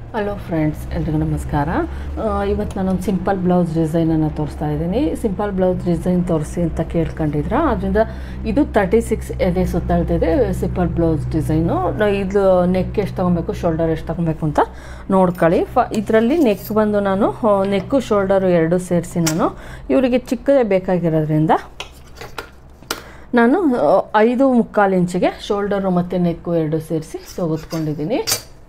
hello friends ಎಲ್ರಿಗೂ ನಮಸ್ಕಾರ ಇವತ್ತು ನಾನೊಂದು ಸಿಂಪಲ್ ಬ್ಲೌಸ್ ಡಿಸೈನನ್ನು ತೋರಿಸ್ತಾ ಇದ್ದೀನಿ ಸಿಂಪಲ್ ಬ್ಲೌಸ್ ಡಿಸೈನ್ ತೋರಿಸಿ ಅಂತ ಕೇಳ್ಕೊಂಡಿದ್ರ ಅದರಿಂದ ಇದು ತರ್ಟಿ ಸಿಕ್ಸ್ ಎದೆ ಸುತ್ತಳ್ತಿದೆ ಸಿಂಪಲ್ ಬ್ಲೌಸ್ ಡಿಸೈನು ಇದು ನೆಕ್ ಎಷ್ಟು ತೊಗೊಬೇಕು ಶೋಲ್ಡರ್ ಎಷ್ಟು ತೊಗೊಬೇಕು ಅಂತ ನೋಡ್ಕೊಳ್ಳಿ ಫ ಇದರಲ್ಲಿ ನೆಕ್ ಬಂದು ನಾನು ನೆಕ್ಕು ಶೋಲ್ಡರು ಎರಡು ಸೇರಿಸಿ ನಾನು ಇವರಿಗೆ ಚಿಕ್ಕದೇ ಬೇಕಾಗಿರೋದ್ರಿಂದ ನಾನು ಆ, ಐದು ಮುಕ್ಕಾಲು ಇಂಚಿಗೆ ಶೋಲ್ಡರು ಮತ್ತು ನೆಕ್ಕು ಎರಡು ಸೇರಿಸಿ ತೆಗೆದುಕೊಂಡಿದ್ದೀನಿ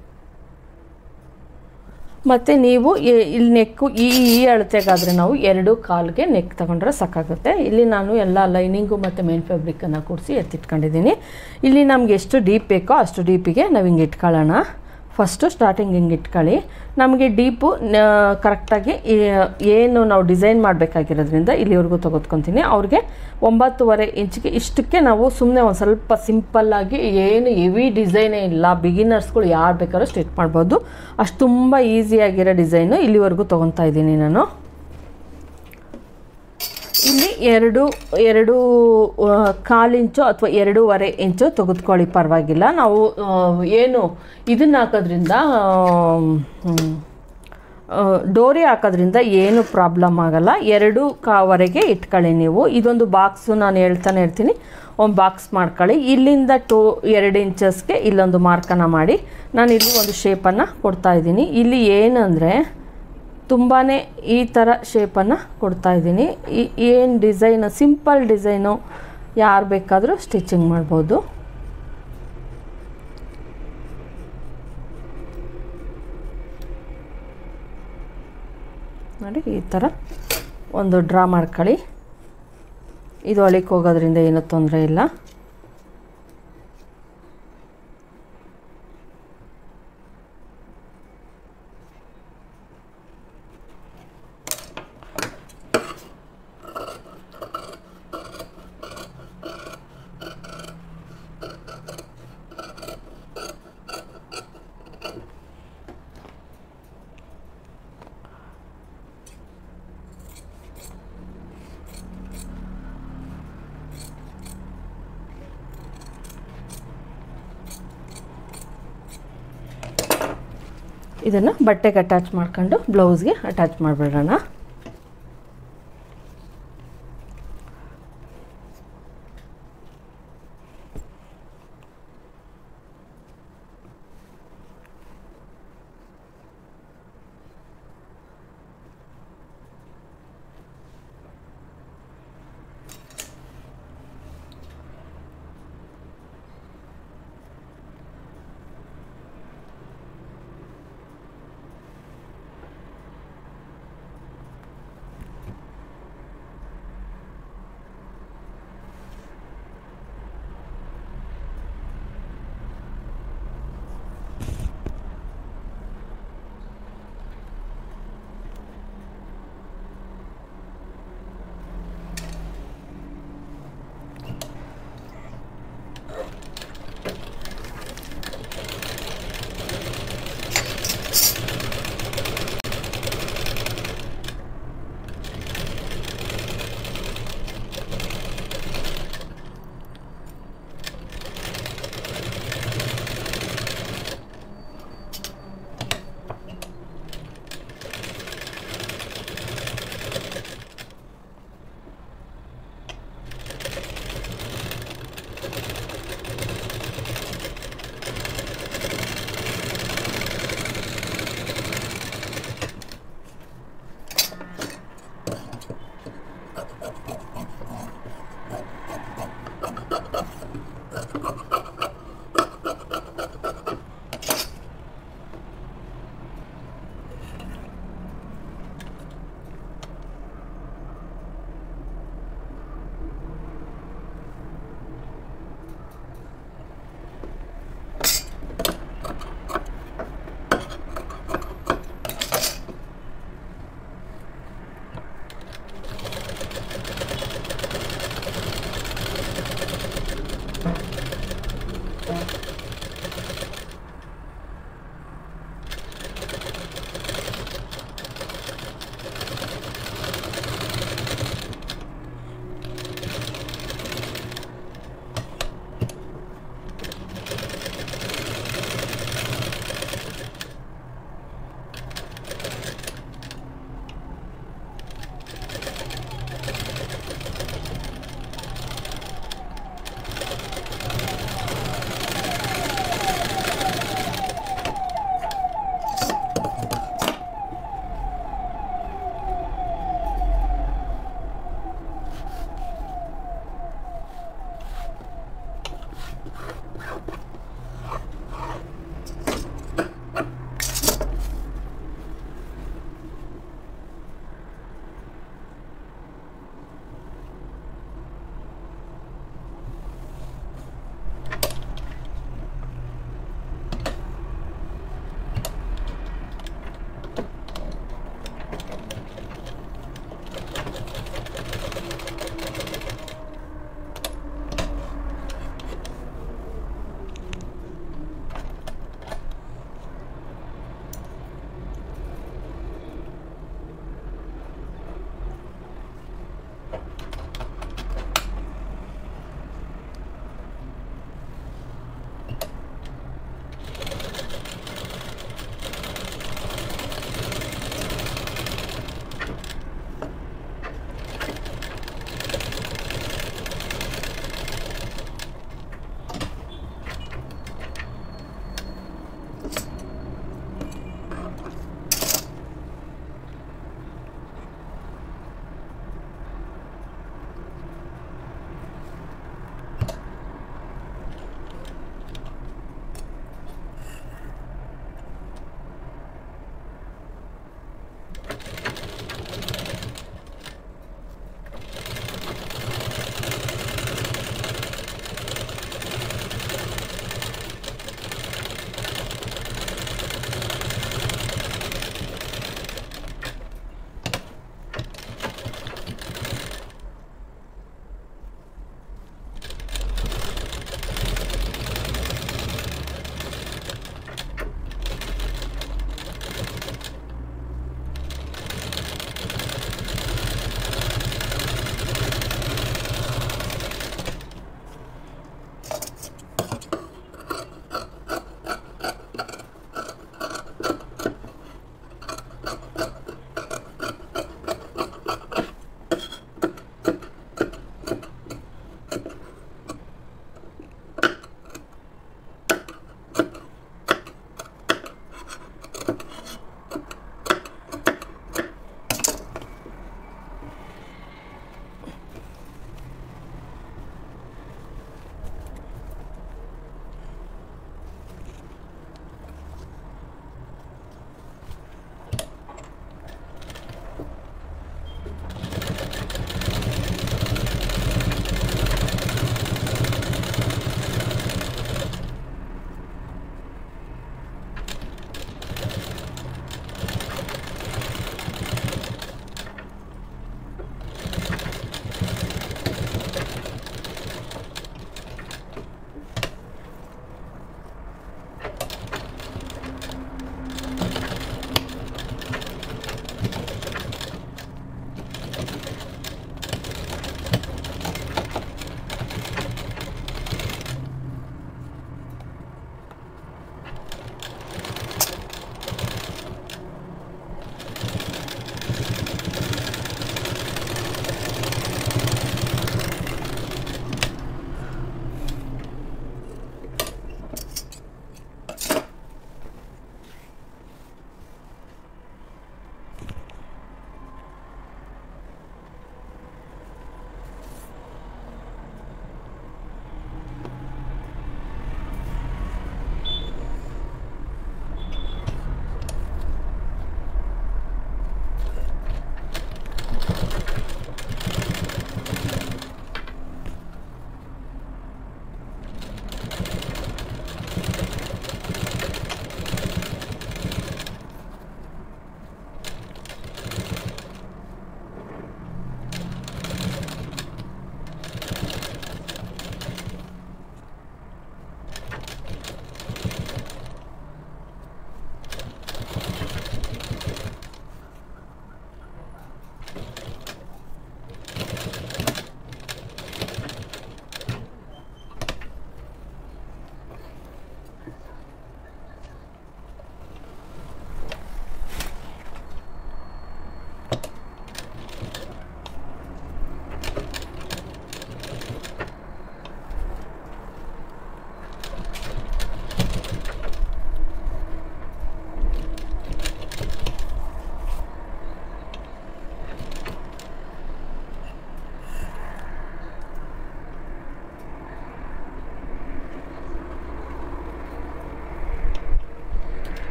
ಮತ್ತು ನೀವು ಈ- ಇಲ್ಲಿ ನೆಕ್ಕು ಈ ಈ ಅಳತೆಗಾದರೆ ನಾವು ಎರಡು ಕಾಲ್ಗೆ ನೆಕ್ ತಗೊಂಡ್ರೆ ಸಾಕಾಗುತ್ತೆ ಇಲ್ಲಿ ನಾನು ಎಲ್ಲ ಲೈನಿಂಗು ಮತ್ತು ಮೇನ್ ಫ್ಯಾಬ್ರಿಕನ್ನು ಕೂಡಿಸಿ ಎತ್ತಿಟ್ಕೊಂಡಿದ್ದೀನಿ ಇಲ್ಲಿ ನಮ್ಗೆ ಎಷ್ಟು ಡೀಪ್ ಬೇಕೋ ಅಷ್ಟು ಡೀಪಿಗೆ ನಾವು ಹಿಂಗೆ ಇಟ್ಕೊಳ್ಳೋಣ ಫಸ್ಟು ಸ್ಟಾರ್ಟಿಂಗ್ ಹಿಂಗೆ ಇಟ್ಕೊಳ್ಳಿ ನಮಗೆ ಡೀಪು ಕರೆಕ್ಟಾಗಿ ಏನು ನಾವು ಡಿಸೈನ್ ಮಾಡಬೇಕಾಗಿರೋದ್ರಿಂದ ಇಲ್ಲಿವರೆಗೂ ತೆಗೆದುಕೊತೀನಿ ಅವ್ರಿಗೆ ಒಂಬತ್ತುವರೆ ಇಂಚಿಗೆ ಇಷ್ಟಕ್ಕೆ ನಾವು ಸುಮ್ಮನೆ ಒಂದು ಸ್ವಲ್ಪ ಸಿಂಪಲ್ಲಾಗಿ ಏನು ಹೆವಿ ಡಿಸೈನೇ ಇಲ್ಲ ಬಿಗಿನರ್ಸ್ಗಳು ಯಾರು ಬೇಕಾದ್ರೂ ಸ್ಟಿಚ್ ಮಾಡ್ಬೋದು ಅಷ್ಟು ತುಂಬ ಈಸಿಯಾಗಿರೋ ಡಿಸೈನು ಇಲ್ಲಿವರೆಗೂ ತೊಗೊತಾ ಇದ್ದೀನಿ ನಾನು ಇಲ್ಲಿ ಎರಡು ಎರಡು ಆ, ಕಾಲು ಇಂಚು ಅಥವಾ ಎರಡೂವರೆ ಇಂಚು ತೆಗೆದುಕೊಳ್ಳಿ ಪರವಾಗಿಲ್ಲ ನಾವು ಆ, ಏನು ಇದನ್ನು ಹಾಕೋದ್ರಿಂದ ಹ್ಮ್, ಆ, ಡೋರಿ ಹಾಕೋದ್ರಿಂದ ಏನು ಪ್ರಾಬ್ಲಮ್ ಆಗಲ್ಲ ಎರಡು ಕಾವರೆಗೆ ಇಟ್ಕೊಳ್ಳಿ ನೀವು ಇದೊಂದು ಬಾಕ್ಸು ನಾನು ಹೇಳ್ತಾನೆ ಇರ್ತೀನಿ ಒಂದು ಬಾಕ್ಸ್ ಮಾಡ್ಕೊಳ್ಳಿ ಇಲ್ಲಿಂದ ಟೂ ಎರಡು ಇಂಚಸ್ಗೆ ಇಲ್ಲೊಂದು ಮಾರ್ಕನ್ನು ಮಾಡಿ ನಾನು ಇಲ್ಲಿ ಒಂದು ಶೇಪನ್ನು ಕೊಡ್ತಾ ಇದ್ದೀನಿ ಇಲ್ಲಿ ಏನಂದರೆ ತುಂಬಾ ಈ ಥರ ಶೇಪನ್ನು ಕೊಡ್ತಾ ಇದ್ದೀನಿ ಏನು ಡಿಸೈನು ಸಿಂಪಲ್ ಡಿಸೈನು ಯಾರು ಬೇಕಾದರೂ ಸ್ಟಿಚಿಂಗ್ ಮಾಡ್ಬೋದು ನೋಡಿ ಈ ಥರ ಒಂದು ಡ್ರಾ ಮಾಡ್ಕೊಳ್ಳಿ ಇದು ಒಳಕ್ಕೆ ಹೋಗೋದ್ರಿಂದ ಏನೂ ತೊಂದರೆ ಇಲ್ಲ ಇದನ್ನು ಬಟ್ಟೆಗೆ ಅಟ್ಯಾಚ್ ಮಾಡ್ಕೊಂಡು ಬ್ಲೌಸ್ಗೆ ಅಟ್ಯಾಚ್ ಮಾಡಿಬಿಡೋಣ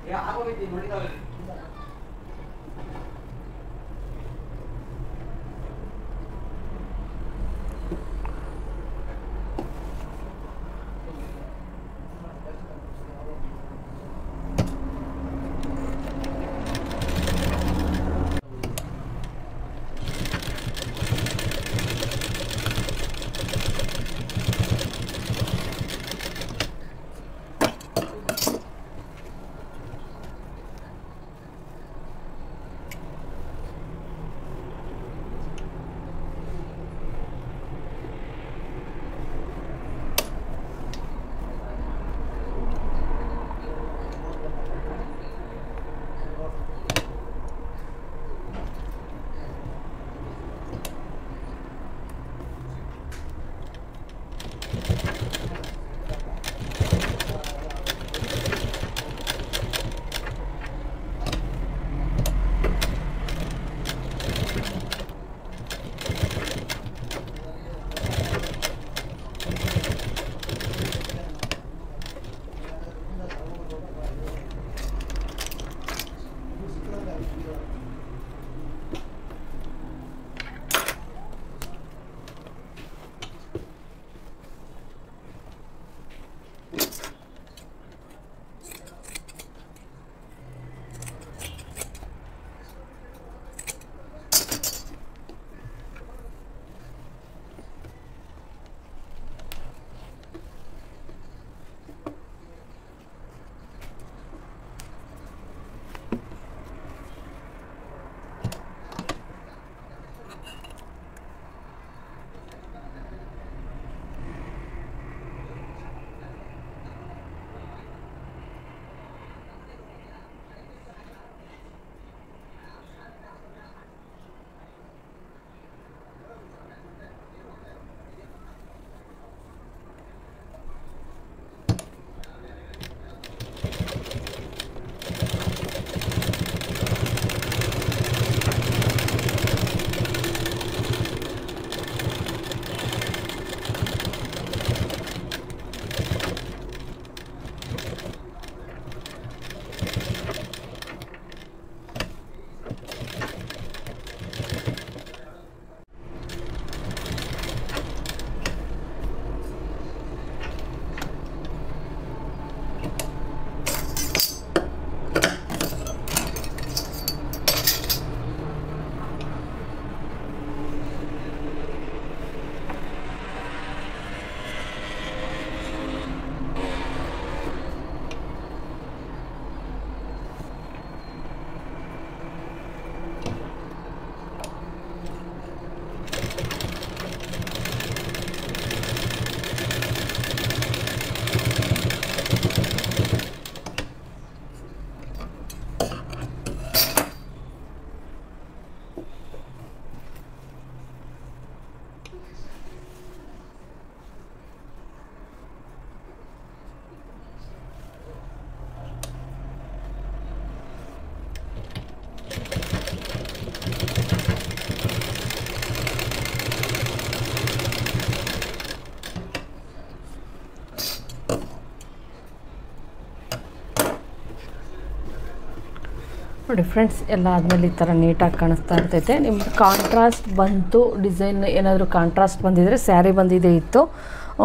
ನೋಡಿ ಫ್ರೆಂಡ್ಸ್ ಎಲ್ಲ ಆದಮೇಲೆ ಈ ಥರ ನೀಟಾಗಿ ಕಾಣಿಸ್ತಾ ಇರ್ತೈತೆ ನಿಮ್ಗೆ ಕಾಂಟ್ರಾಸ್ಟ್ ಬಂತು ಡಿಸೈನ್ ಏನಾದರೂ ಕಾಂಟ್ರಾಸ್ಟ್ ಬಂದಿದ್ರೆ ಸ್ಯಾರಿ ಬಂದಿದೆ ಇತ್ತು ಆ,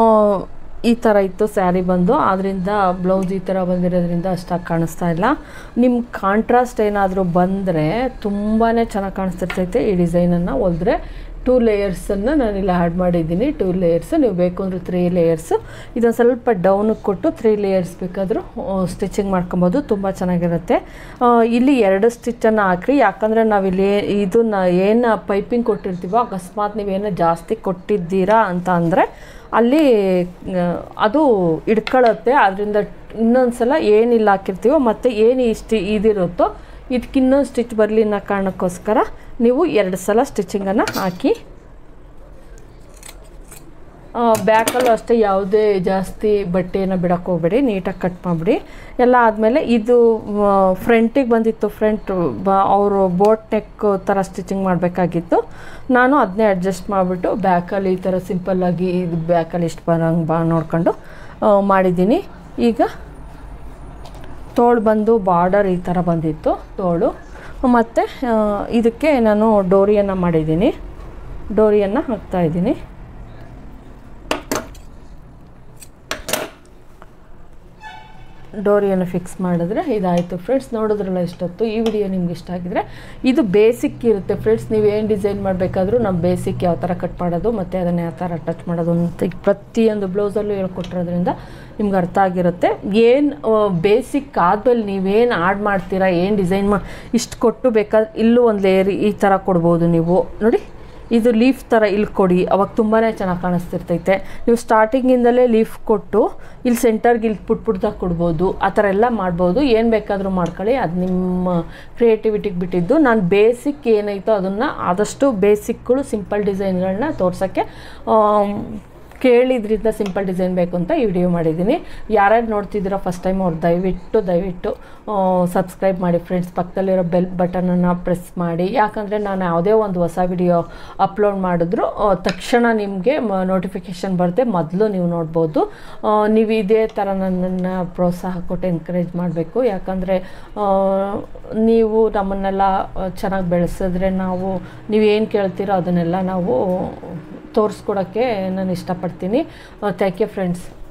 ಈ ಥರ ಇತ್ತು ಸ್ಯಾರಿ ಬಂದು ಆದ್ದರಿಂದ ಬ್ಲೌಸ್ ಈ ಥರ ಬಂದಿರೋದ್ರಿಂದ ಅಷ್ಟಾಗಿ ಕಾಣಿಸ್ತಾ ಇಲ್ಲ ನಿಮ್ಮ ಕಾಂಟ್ರಾಸ್ಟ್ ಏನಾದರೂ ಬಂದರೆ ತುಂಬಾ ಚೆನ್ನಾಗಿ ಕಾಣಿಸ್ತಿರ್ತೈತೆ ಈ ಡಿಸೈನನ್ನು ಹೊಲಿದ್ರೆ ಟೂ ಲೇಯರ್ಸನ್ನು ನಾನಿಲ್ಲಿ ಆ್ಯಡ್ ಮಾಡಿದ್ದೀನಿ ಟೂ ಲೇಯರ್ಸ್ ನೀವು ಬೇಕು ಅಂದರೆ ತ್ರೀ ಲೇಯರ್ಸು ಇದೊಂದು ಸ್ವಲ್ಪ ಡೌನಿಗೆ ಕೊಟ್ಟು ತ್ರೀ ಲೇಯರ್ಸ್ ಬೇಕಾದರೂ ಸ್ಟಿಚಿಂಗ್ ಮಾಡ್ಕೊಬೋದು ತುಂಬ ಚೆನ್ನಾಗಿರುತ್ತೆ ಆ, ಇಲ್ಲಿ ಎರಡು ಸ್ಟಿಚ್ಚನ್ನು ಹಾಕ್ರಿ ಯಾಕಂದರೆ ನಾವಿಲ್ಲಿ ಇದನ್ನ ಏನು ಪೈಪಿಂಗ್ ಕೊಟ್ಟಿರ್ತೀವೋ ಅಕಸ್ಮಾತ್ ನೀವೇನು ಜಾಸ್ತಿ ಕೊಟ್ಟಿದ್ದೀರಾ ಅಂತ ಅಂದರೆ ಅಲ್ಲಿ ಆ, ಅದು ಇಡ್ಕೊಳ್ಳುತ್ತೆ ಅದರಿಂದ ಇನ್ನೊಂದು ಸಲ ಏನಿಲ್ಲ ಹಾಕಿರ್ತೀವೋ ಮತ್ತು ಏನು ಇಷ್ಟು ಇದಿರುತ್ತೋ ಇದಕ್ಕೆ ಇನ್ನೊಂದು ಸ್ಟಿಚ್ ಬರಲಿ ಅನ್ನೋ ಕಾರಣಕ್ಕೋಸ್ಕರ ನೀವು ಎರಡು ಸಲ ಸ್ಟಿಚಿಂಗನ್ನು ಹಾಕಿ ಬ್ಯಾಕಲ್ಲೂ ಅಷ್ಟೇ ಯಾವುದೇ ಜಾಸ್ತಿ ಬಟ್ಟೆಯನ್ನು ಬಿಡೋಕ್ಕೆ ಹೋಗ್ಬೇಡಿ ನೀಟಾಗಿ ಕಟ್ ಮಾಡಿಬಿಡಿ ಎಲ್ಲ ಆದಮೇಲೆ ಇದು ಫ್ರಂಟಿಗೆ ಬಂದಿತ್ತು ಫ್ರಂಟ್ ಬ ಅವರು ಬೋಟ್ ನೆಕ್ ಥರ ಸ್ಟಿಚಿಂಗ್ ಮಾಡಬೇಕಾಗಿತ್ತು ನಾನು ಅದನ್ನೇ ಅಡ್ಜಸ್ಟ್ ಮಾಡಿಬಿಟ್ಟು ಬ್ಯಾಕಲ್ಲಿ ಈ ಥರ ಸಿಂಪಲ್ಲಾಗಿ ಇದು ಬ್ಯಾಕಲ್ಲಿ ಇಷ್ಟು ಬರೋಂಗೆ ಬಾ ನೋಡ್ಕೊಂಡು ಆ, ಮಾಡಿದ್ದೀನಿ ಈಗ ತೋಳು ಬಂದು ಬಾರ್ಡರ್ ಈ ಥರ ಬಂದಿತ್ತು ತೋಳು ಮತ್ತು ಇದಕ್ಕೆ ನಾನು ಡೋರಿಯನ್ನು ಮಾಡಿದ್ದೀನಿ ಡೋರಿಯನ್ನು ಹಾಕ್ತಾಯಿದ್ದೀನಿ ಡೋರಿಯನ್ನು ಫಿಕ್ಸ್ ಮಾಡಿದ್ರೆ ಇದಾಯಿತು ಫ್ರೆಂಡ್ಸ್ ನೋಡಿದ್ರಲ್ಲ ಇಷ್ಟೊತ್ತು ಈ ವಿಡಿಯೋ ನಿಮ್ಗೆ ಇಷ್ಟ ಆಗಿದ್ರೆ ಇದು ಬೇಸಿಕ್ ಇರುತ್ತೆ ಫ್ರೆಂಡ್ಸ್ ನೀವು ಏನು ಡಿಸೈನ್ ಮಾಡಬೇಕಾದ್ರೂ ನಮ್ಮ ಬೇಸಿಕ್ ಯಾವ ಥರ ಕಟ್ ಮಾಡೋದು ಮತ್ತು ಅದನ್ನು ಯಾವ ಥರ ಟಚ್ ಮಾಡೋದು ಅಂತ ಪ್ರತಿಯೊಂದು ಬ್ಲೌಸಲ್ಲೂ ಹೇಳ್ಕೊಟ್ಟಿರೋದ್ರಿಂದ ನಿಮ್ಗೆ ಅರ್ಥ ಆಗಿರುತ್ತೆ ಏನು ಬೇಸಿಕ್ ಆದಮೇಲೆ ನೀವೇನು ಆಡ್ ಮಾಡ್ತೀರಾ ಏನು ಡಿಸೈನ್ ಮಾ ಇಷ್ಟು ಕೊಟ್ಟು ಬೇಕಾದ್ರೆ ಇಲ್ಲೂ ಒಂದು ಲೇಯರ್ ಈ ಥರ ಕೊಡ್ಬೋದು ನೀವು ನೋಡಿ ಇದು ಲೀಫ್ ಥರ ಇಲ್ಲಿ ಕೊಡಿ ಅವಾಗ ತುಂಬಾ ಚೆನ್ನಾಗಿ ಕಾಣಿಸ್ತಿರ್ತೈತೆ ನೀವು ಸ್ಟಾರ್ಟಿಂಗಿಂದಲೇ ಲೀಫ್ ಕೊಟ್ಟು ಇಲ್ಲಿ ಸೆಂಟರ್ಗೆ ಇಲ್ಲಿ ಪುಟ್ ಪುಟ್ದಾಗಿ ಕೊಡ್ಬೋದು ಆ ಥರ ಎಲ್ಲ ಮಾಡ್ಬೋದು ಏನು ಬೇಕಾದರೂ ಮಾಡ್ಕೊಳ್ಳಿ ಅದು ನಿಮ್ಮ ಕ್ರಿಯೇಟಿವಿಟಿಗೆ ಬಿಟ್ಟಿದ್ದು ನಾನು ಬೇಸಿಕ್ ಏನೈತೋ ಅದನ್ನು ಆದಷ್ಟು ಬೇಸಿಕ್ಗಳು ಸಿಂಪಲ್ ಡಿಸೈನ್ಗಳನ್ನ ತೋರ್ಸೋಕ್ಕೆ ಕೇಳಿದ್ರಿಂದ ಸಿಂಪಲ್ ಡಿಸೈನ್ ಬೇಕು ಅಂತ ಈ ವಿಡಿಯೋ ಮಾಡಿದ್ದೀನಿ ಯಾರ್ಯಾರು ನೋಡ್ತಿದ್ದೀರೋ ಫಸ್ಟ್ ಟೈಮ್ ಅವ್ರು ದಯವಿಟ್ಟು ದಯವಿಟ್ಟು ಸಬ್ಸ್ಕ್ರೈಬ್ ಮಾಡಿ ಫ್ರೆಂಡ್ಸ್ ಪಕ್ಕದಲ್ಲಿರೋ ಬೆಲ್ ಬಟನನ್ನು ಪ್ರೆಸ್ ಮಾಡಿ ಯಾಕಂದರೆ ನಾನು ಯಾವುದೇ ಒಂದು ಹೊಸ ವಿಡಿಯೋ ಅಪ್ಲೋಡ್ ಮಾಡಿದ್ರು ಆ, ತಕ್ಷಣ ನಿಮಗೆ ನೋಟಿಫಿಕೇಷನ್ ಬರುತ್ತೆ ಮೊದಲು ನೀವು ನೋಡ್ಬೋದು ಆ, ನೀವು ಇದೇ ಥರ ನನ್ನನ್ನು ಪ್ರೋತ್ಸಾಹ ಕೊಟ್ಟು ಎನ್ಕರೇಜ್ ಮಾಡಬೇಕು ಯಾಕಂದರೆ ನೀವು ನಮ್ಮನ್ನೆಲ್ಲ ಚೆನ್ನಾಗಿ ಬೆಳೆಸಿದ್ರೆ ನಾವು ನೀವು ಏನು ಕೇಳ್ತೀರೋ ಅದನ್ನೆಲ್ಲ ನಾವು ತೋರಿಸ್ಕೊಡೋಕ್ಕೆ ನಾನು ಇಷ್ಟಪಡ್ತೀನಿ ಥ್ಯಾಂಕ್ ಯು ಫ್ರೆಂಡ್ಸ್